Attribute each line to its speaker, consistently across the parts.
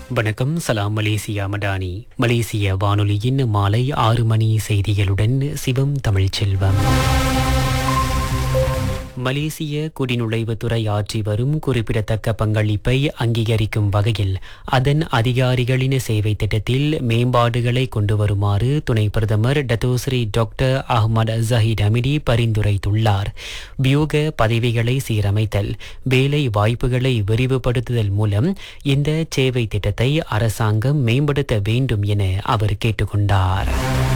Speaker 1: வணக்கம் சலாம் மலேசியா மடானி மலேசிய வானொலியின் மாலை ஆறு மணி செய்திகளுடன் சிவம் தமிழ்ச்செல்வம் மலேசிய குடிநுழைவுத்துறை ஆற்றி வரும் குறிப்பிடத்தக்க பங்களிப்பை அங்கீகரிக்கும் வகையில் அதன் அதிகாரிகளின் சேவை திட்டத்தில் மேம்பாடுகளை கொண்டு வருமாறு துணை பிரதமர் Datuk Seri doctor Ahmad Zahid Hamidi பரிந்துரைத்துள்ளார் வியூக பதவிகளை சீரமைத்தல் வேலை வாய்ப்புகளை விரிவுபடுத்துதல் மூலம் இந்த சேவை திட்டத்தை அரசாங்கம் மேம்படுத்த வேண்டும் என அவர் கேட்டுக்கொண்டார்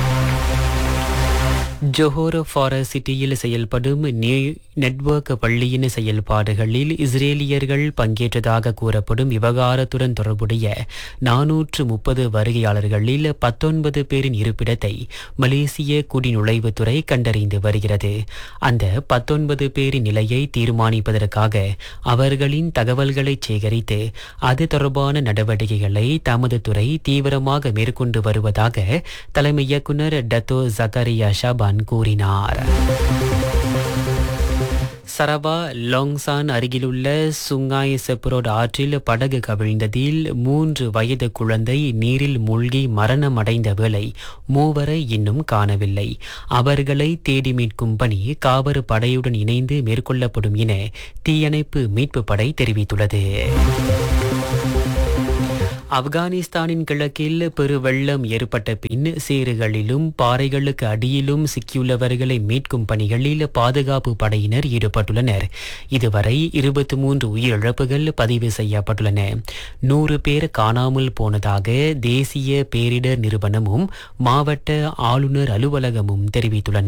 Speaker 1: ஜோஹோர் ஃபாரஸ்ட் சிட்டியில் செயல்படும் நியூ நெட்வொர்க் பள்ளியின் செயல்பாடுகளில் இஸ்ரேலியர்கள் பங்கேற்றதாக கூறப்படும் விவகாரத்துடன் தொடர்புடைய நானூற்று முப்பது வருகையாளர்களில் பத்தொன்பது பேரின் இருப்பிடத்தை மலேசிய குடிநுழைவுத்துறை கண்டறிந்து வருகிறது அந்த பத்தொன்பது பேரின் நிலையை தீர்மானிப்பதற்காக அவர்களின் தகவல்களை சேகரித்து அது தொடர்பான நடவடிக்கைகளை தமது துறை தீவிரமாக மேற்கொண்டு வருவதாக தலைமை இயக்குநர் டத்தோ ஜக்கரியா ஷபான் கூறினார் சரவா லாங்சான் அருகிலுள்ள சுங்காய் செப்ரோட் ஆற்றில் படகு கவிழ்ந்ததில் மூன்று வயது குழந்தை நீரில் மூழ்கி மரணமடைந்த வேளை மூவரை இன்னும் காணவில்லை அவர்களை தேடி மீட்கும் பணி காவறு படையுடன் இணைந்து மேற்கொள்ளப்படும் என தீயணைப்பு மீட்பு படை தெரிவித்துள்ளது ஆப்கானிஸ்தானின் கிழக்கில் பெருவெள்ளம் ஏற்பட்ட பின் சேறுகளிலும் பாறைகளுக்கு அடியிலும் சிக்கியுள்ளவர்களை மீட்கும் பணிகளில் பாதுகாப்பு படையினர் ஈடுபட்டுள்ளனர் இதுவரை இருபத்தி மூன்று உயிரிழப்புகள் பதிவு செய்யப்பட்டுள்ளன நூறு பேர் காணாமல் போனதாக தேசிய பேரிடர் நிறுவனமும் மாவட்ட ஆளுநர் அலுவலகமும் தெரிவித்துள்ளன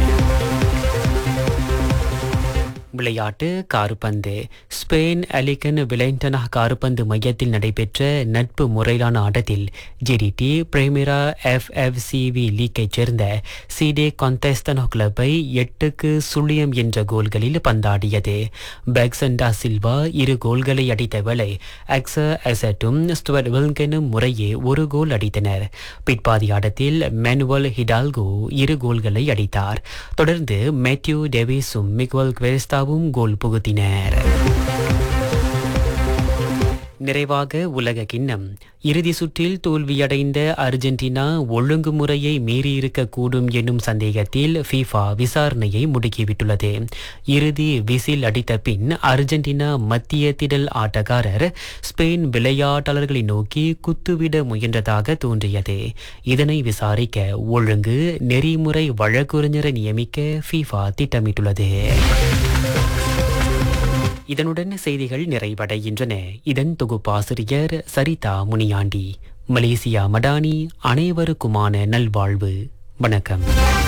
Speaker 1: விளையாட்டு கார்பந்து ஸ்பெயின் அலிகன் விளைண்டனா கார்பந்து மையத்தில் நடைபெற்ற நட்பு முறையிலான ஆட்டத்தில் ஜெடிடி பிரைமிரா எஃப் எஃப் சிவி லீக்கைச் சேர்ந்த சிடே கான்டெஸ்டனோ கிளப்பை எட்டுக்கு சுழியம் என்ற கோல்களில் பந்தாடியது பெக்சண்டா சில்வா இரு கோல்களை அடித்த வேளை அக்ஸ அசட்டும் ஸ்டுவர்ட் வில்கனும் முறையே ஒரு கோல் அடித்தனர் பிற்பாதி ஆட்டத்தில் மேனுவல் ஹிடால்கோ இரு கோல்களை அடித்தார் தொடர்ந்து மேத்யூ டெவிஸும் மிக்வல் குவெஸ்டா இந்தியாவும் கோல் புகுத்தினர் நிறைவாக உலக கிண்ணம் இறுதி சுற்றில் தோல்வியடைந்த அர்ஜென்டினா ஒழுங்குமுறையை மீறியிருக்கக்கூடும் என்னும் சந்தேகத்தில் ஃபீஃபா விசாரணையை முடுக்கிவிட்டுள்ளது இறுதி விசில் அடித்த பின் அர்ஜென்டினா மத்திய திடல் ஆட்டக்காரர் ஸ்பெயின் விளையாட்டாளர்களை நோக்கி குத்துவிட முயன்றதாக தோன்றியது இதனை விசாரிக்க ஒழுங்கு நெறிமுறை வழக்குரைஞரை நியமிக்க ஃபீஃபா திட்டமிட்டுள்ளது இதனுடன் செய்திகள் நிறைவடைகின்றன இதன் தொகுப்பாசிரியர் சரிதா முனியாண்டி மலேசியா மடானி அனைவருக்குமான நல்வாழ்வு வணக்கம்